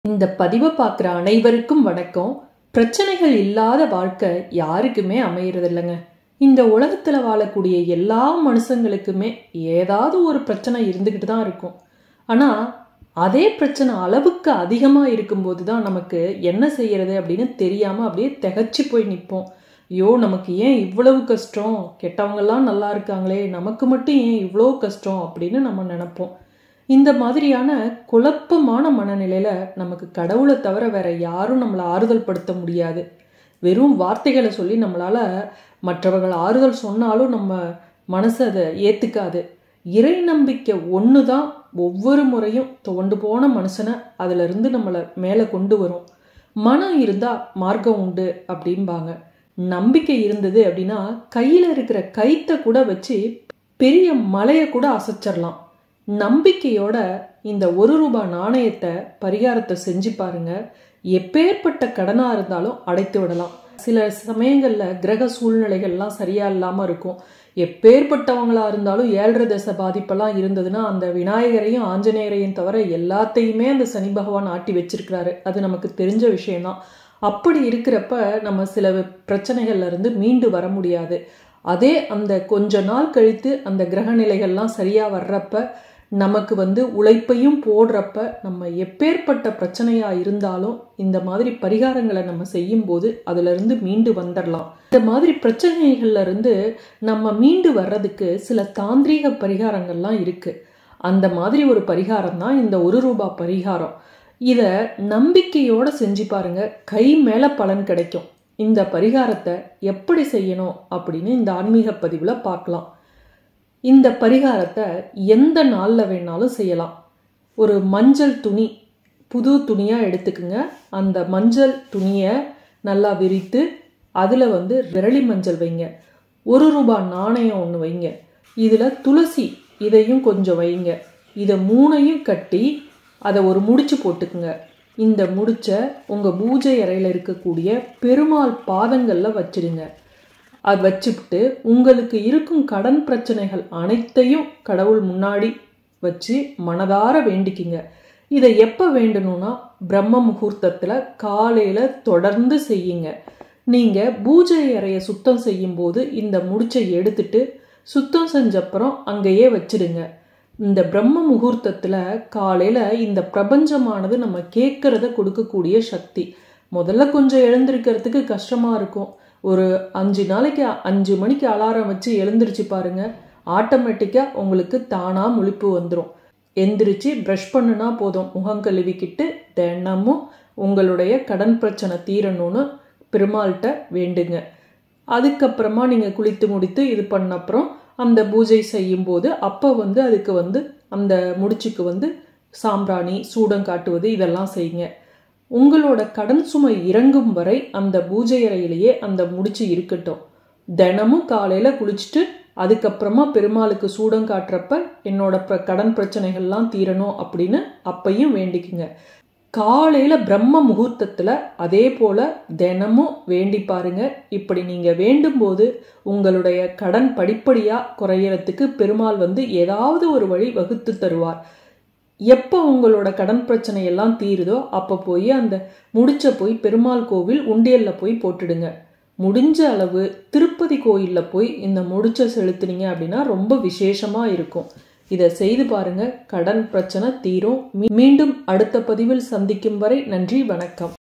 இந்த பதிவை பார்க்குற அனைவருக்கும் வணக்கம் பிரச்சனைகள் இல்லாத வாழ்க்கை யாருக்குமே அமையறது இல்லைங்க இந்த உலகத்தில் வாழக்கூடிய எல்லா மனுஷங்களுக்குமே ஏதாவது ஒரு பிரச்சனை இருந்துக்கிட்டு தான் இருக்கும் ஆனால் அதே பிரச்சனை அளவுக்கு அதிகமாக இருக்கும்போது தான் நமக்கு என்ன செய்யறது அப்படின்னு தெரியாமல் அப்படியே திகச்சு போய் நிற்போம் ஐயோ நமக்கு ஏன் இவ்வளவு கஷ்டம் கெட்டவங்கெல்லாம் நல்லா இருக்காங்களே நமக்கு மட்டும் ஏன் இவ்வளோ கஷ்டம் அப்படின்னு நம்ம நினைப்போம் இந்த மாதிரியான குழப்பமான மனநிலையில நமக்கு கடவுளை தவிர வேற யாரும் நம்மளை ஆறுதல் படுத்த முடியாது வெறும் வார்த்தைகளை சொல்லி நம்மளால மற்றவர்கள் ஆறுதல் சொன்னாலும் நம்ம மனசு அதை ஏத்துக்காது இறை நம்பிக்கை ஒன்று தான் ஒவ்வொரு முறையும் துவண்டு போன மனுஷனை அதுல இருந்து நம்மளை மேலே கொண்டு வரும் மனம் இருந்தா மார்க்கம் உண்டு அப்படிம்பாங்க நம்பிக்கை இருந்தது அப்படின்னா கையில இருக்கிற கைத்தை கூட வச்சு பெரிய மலையை கூட அசைச்சிடலாம் நம்பிக்கையோட இந்த ஒரு ரூபாய் நாணயத்தை பரிகாரத்தை செஞ்சு பாருங்க எப்பேற்பட்ட கடனா இருந்தாலும் அடைத்து விடலாம் சில சமயங்கள்ல கிரக சூழ்நிலைகள்லாம் சரியா இல்லாம இருக்கும் எப்பேற்பட்டவங்களா இருந்தாலும் ஏழரை தசை பாதிப்பெல்லாம் இருந்ததுன்னா அந்த விநாயகரையும் ஆஞ்சநேயரையும் தவிர எல்லாத்தையுமே அந்த சனி பகவான் ஆட்டி வச்சிருக்கிறாரு அது நமக்கு தெரிஞ்ச விஷயம்தான் அப்படி இருக்கிறப்ப நம்ம சில பிரச்சனைகள்ல இருந்து மீண்டு வர முடியாது அதே அந்த கொஞ்ச நாள் கழித்து அந்த கிரக நிலைகள்லாம் சரியா வர்றப்ப நமக்கு வந்து உழைப்பையும் போடுறப்ப நம்ம எப்பேற்பட்ட பிரச்சனையா இருந்தாலும் இந்த மாதிரி பரிகாரங்களை நம்ம செய்யும் போது அதுல இருந்து மீண்டு வந்துடலாம் இந்த மாதிரி பிரச்சனைகள்ல இருந்து நம்ம மீண்டு வர்றதுக்கு சில தாந்திரீக பரிகாரங்கள்லாம் இருக்கு அந்த மாதிரி ஒரு பரிகாரம் தான் இந்த ஒரு ரூபாய் பரிகாரம் இத நம்பிக்கையோட செஞ்சு பாருங்க கை மேல பலன் கிடைக்கும் இந்த பரிகாரத்தை எப்படி செய்யணும் அப்படின்னு இந்த ஆன்மீக பதிவுல பார்க்கலாம் இந்த பரிகாரத்தை எந்த நாளில் வேணாலும் செய்யலாம் ஒரு மஞ்சள் துணி புது துணியாக எடுத்துக்குங்க அந்த மஞ்சள் துணியை நல்லா விரித்து அதில் வந்து விரலி மஞ்சள் வைங்க ஒரு ரூபாய் நாணயம் ஒன்று வைங்க இதில் துளசி இதையும் கொஞ்சம் வைங்க இதை மூணையும் கட்டி அதை ஒரு முடிச்சு போட்டுக்குங்க இந்த முடிச்ச உங்கள் பூஜை அறையில் இருக்கக்கூடிய பெருமாள் பாதங்களில் வச்சிடுங்க அது வச்சுக்கிட்டு உங்களுக்கு இருக்கும் கடன் பிரச்சனைகள் அனைத்தையும் கடவுள் முன்னாடி வச்சு மனதார வேண்டிக்கிங்க இதை எப்போ வேண்டணும்னா பிரம்ம முகூர்த்தத்தில் காலையில் தொடர்ந்து செய்யுங்க நீங்கள் பூஜை அறையை சுத்தம் செய்யும்போது இந்த முடிச்சை எடுத்துட்டு சுத்தம் செஞ்சப்புறம் அங்கேயே வச்சிடுங்க இந்த பிரம்ம முகூர்த்தத்தில் காலையில் இந்த பிரபஞ்சமானது நம்ம கேட்கறத கொடுக்கக்கூடிய சக்தி முதல்ல கொஞ்சம் எழுந்திருக்கிறதுக்கு கஷ்டமாக இருக்கும் ஒரு அஞ்சு நாளைக்கு அஞ்சு மணிக்கு அலாரம் வச்சு எழுந்திருச்சு பாருங்க ஆட்டோமேட்டிக்காக உங்களுக்கு தானாக முழிப்பு வந்துடும் எந்திரிச்சு ப்ரஷ் பண்ணுனா போதும் முகம் கழுவிக்கிட்டு தினமும் உங்களுடைய கடன் பிரச்சனை தீரணும்னு பெருமாள்கிட்ட வேண்டுங்க அதுக்கப்புறமா நீங்கள் குளித்து முடித்து இது பண்ண அப்புறம் அந்த பூஜை செய்யும்போது அப்போ வந்து அதுக்கு வந்து அந்த முடிச்சுக்கு வந்து சாம்பிராணி சூடம் காட்டுவது இதெல்லாம் செய்யுங்க உங்களோட கடன் சுமை இறங்கும் வரை அந்த பூஜை அறையிலேயே அந்த முடிச்சு இருக்கட்டும் தினமும் காலையில் குளிச்சுட்டு அதுக்கப்புறமா பெருமாளுக்கு சூடம் காட்டுறப்ப என்னோட கடன் பிரச்சனைகள்லாம் தீரணும் அப்படின்னு அப்பையும் வேண்டிக்குங்க காலையில் பிரம்ம முகூர்த்தத்தில் அதே போல் தினமும் வேண்டி பாருங்க இப்படி நீங்கள் வேண்டும்போது உங்களுடைய கடன் படிப்படியாக குறையறதுக்கு பெருமாள் வந்து ஏதாவது ஒரு வழி வகுத்து தருவார் எப்போ உங்களோட கடன் பிரச்சனை எல்லாம் தீருதோ அப்போ போய் அந்த முடிச்ச போய் பெருமாள் கோவில் உண்டியலில் போய் போட்டுடுங்க முடிஞ்ச அளவு திருப்பதி கோயிலில் போய் இந்த முடிச்ச செலுத்துனீங்க அப்படின்னா ரொம்ப விசேஷமாக இருக்கும் இதை செய்து பாருங்க கடன் பிரச்சனை தீரும் மீண்டும் அடுத்த பதிவில் சந்திக்கும் வரை நன்றி வணக்கம்